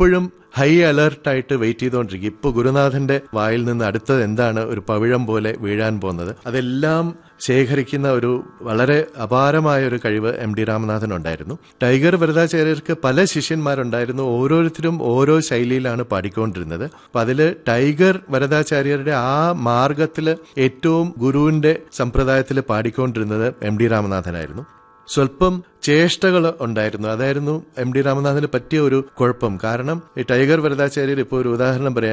എപ്പോഴും high അലർട്ടായിട്ട് wait ചെയ്തുകൊണ്ടിരിക്കും ഇപ്പൊ ഗുരുനാഥന്റെ വായിൽ നിന്ന് അടുത്തത് എന്താണ് ഒരു പവിഴം പോലെ വീഴാൻ പോകുന്നത് അതെല്ലാം ശേഖരിക്കുന്ന ഒരു വളരെ അപാരമായ ഒരു കഴിവ് എം ഡി രാമനാഥൻ ഉണ്ടായിരുന്നു ടൈഗർ വരദാചാര്യർക്ക് പല ശിഷ്യന്മാരുണ്ടായിരുന്നു ഓരോരുത്തരും ഓരോ ശൈലിയിലാണ് പാടിക്കൊണ്ടിരുന്നത് അപ്പൊ അതില് ടൈഗർ വരദാചാര്യരുടെ ആ മാർഗത്തില് ഏറ്റവും ഗുരുവിന്റെ സമ്പ്രദായത്തിൽ പാടിക്കൊണ്ടിരുന്നത് എം ഡി രാമനാഥനായിരുന്നു സ്വല്പം ചേഷ്ടകൾ ഉണ്ടായിരുന്നു അതായിരുന്നു എം ഡി രാമനാഥന് പറ്റിയ ഒരു കുഴപ്പം കാരണം ഈ ടൈഗർ വരദാചാര്യർ ഇപ്പോൾ ഒരു ഉദാഹരണം പറയാം